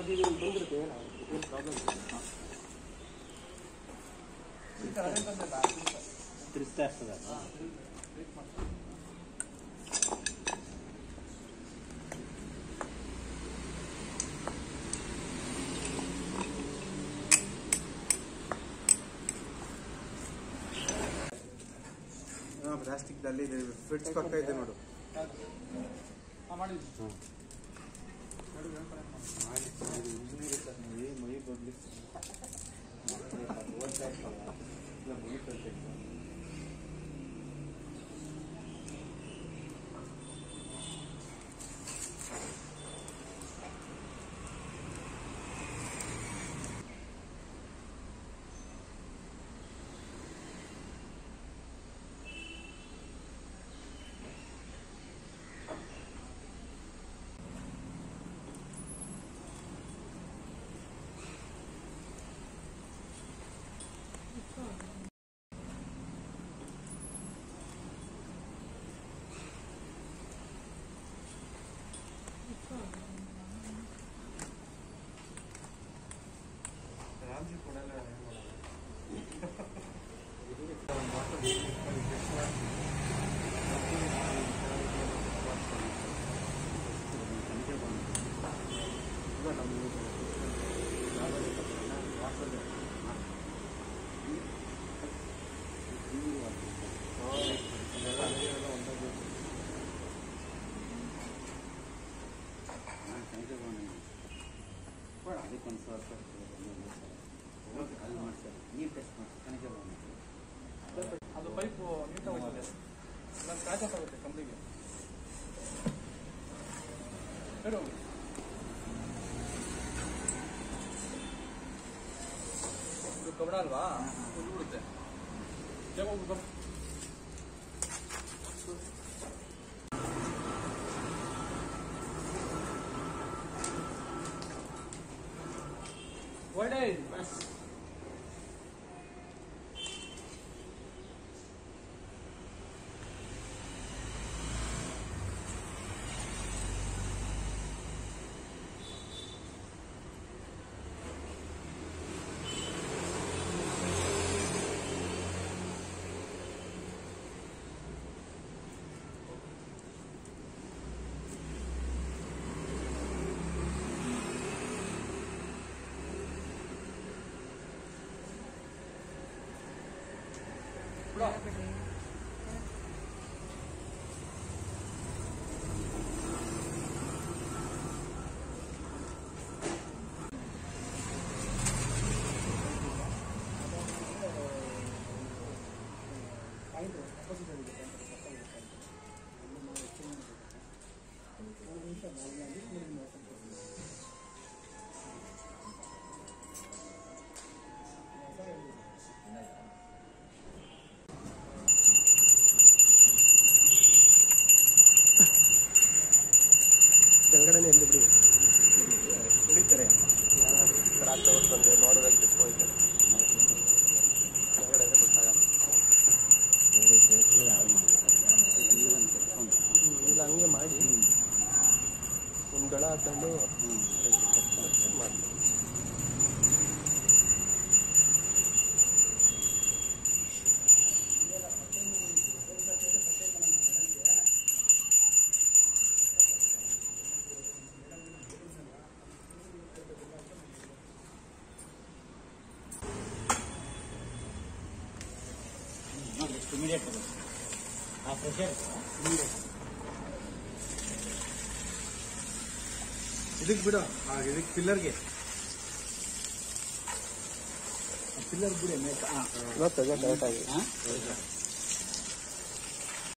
ಇದು ಬಂದಿರುತ್ತೆ ಏನು ಏನು ಪ್ರಾಬ್ಲಮ್ ತಿರ್ಸ್ತಾ ಇರ್ತದೆ ಪ್ಲಾಸ್ಟಿಕ್ ದಲ್ಲಿ ಫಿಟ್ಸ್ ಪಕ್ಕ ಇದೆ ನೋಡು ಮೈ ಬಗ್ಲಿ ಓದ್ತಾ ಇರ್ತಲ್ಲ ಇಲ್ಲ ಮುಗಿತಂತೆ ರಾಜಿ ಕೊಡಲ್ಲ ಏನ್ ಮಾಡಲ್ಲ ಅದಕ್ಕೊಂದು ಸಾವಿರ ರೂಪಾಯಿ ಅಲ್ಲಿ ಮಾಡ್ತಾರೆ ನೀವು ಟೆಸ್ಟ್ ಮಾಡಿ ಕಣಜ ಅದು ಪೈಪು ನೀಟಾಗಿ ಹೋಗ್ತದೆ ನಾನು ಸ್ಕ್ರಾಚಸ್ ಆಗುತ್ತೆ ಕಂಪ್ನಿಗೆ ಹೇಳು ಇದು ಕಬ್ಬಣ ಅಲ್ವಾ ಇದು ಬಿಡುತ್ತೆ ಯಾವಾಗ ಹೋಗ್ಬೇಕು? ಒಳ್ಳೆ ಕೆಳಗಡೆ ಎಲ್ಲಿ ಬಿಡಿ ಹಿಡಿತಾರೆ ರಾತ್ರಿ ಹೊತ್ತು ಬಂದು ನೋಡೋದಕ್ಕೆ ಬಿಟ್ಕೊಳ್ತಾರೆ ಕೆಳಗಡೆ ಅಂದ್ರೆ ಗೊತ್ತಾಗಲ್ಲ ಇಲ್ಲ ಹಂಗೆ ಮಾಡಿ ಒಂದು ಗಳ ಹಾಕೊಂಡು ಮಾಡಿ ಇಮಿಡಿಯೇಟ್ ಆ ಪ್ರೆಷರ್ ಇದಕ್ಕೆ ಬಿಡು ಆ, ಇದಕ್ಕೆ ಪಿಲ್ಲರ್ಗೆ ಪಿಲ್ಲರ್ ಬಿಡಿ ಮೇಕ್ ಹಾಂ ಗೊತ್ತಾಗ ಕರೆಕ್ಟ್ ಆಗಿ ಹಾಂ